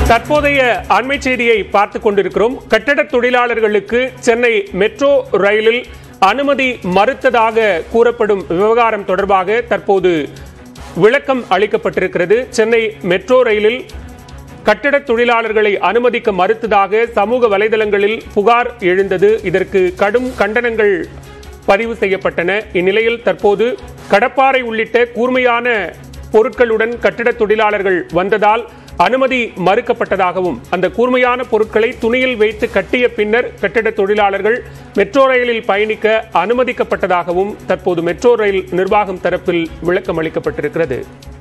தற்போதைய அண்மை செய்தியை பார்த்துக் கொண்டிருக்கிறோம் கட்டட தொழிலாளர்களுக்கு சென்னை மெட்ரோ ரயிலில் அனுமதி மறுத்ததாக கூறப்படும் விவகாரம் தொடர்பாக தற்போது விளக்கம் அளிக்கப்பட்டிருக்கிறது சென்னை மெட்ரோ ரயிலில் கட்டட தொழிலாளர்களை அனுமதிக்க மறுத்ததாக சமூக வலைதளங்களில் புகார் எழுந்தது இதற்கு கடும் கண்டனங்கள் பதிவு செய்யப்பட்டன இந்நிலையில் தற்போது கடப்பாறை உள்ளிட்ட கூர்மையான பொருட்களுடன் கட்டிட தொழிலாளர்கள் வந்ததால் அனுமதி மறுக்கப்பட்டதாகவும் அந்த கூர்மையான பொருட்களை துணியில் வைத்து கட்டிய பின்னர் கட்டிட தொழிலாளர்கள் மெட்ரோ ரயிலில் பயணிக்க அனுமதிக்கப்பட்டதாகவும் தற்போது மெட்ரோ ரயில் நிர்வாகம் தரப்பில் விளக்கம் அளிக்கப்பட்டிருக்கிறது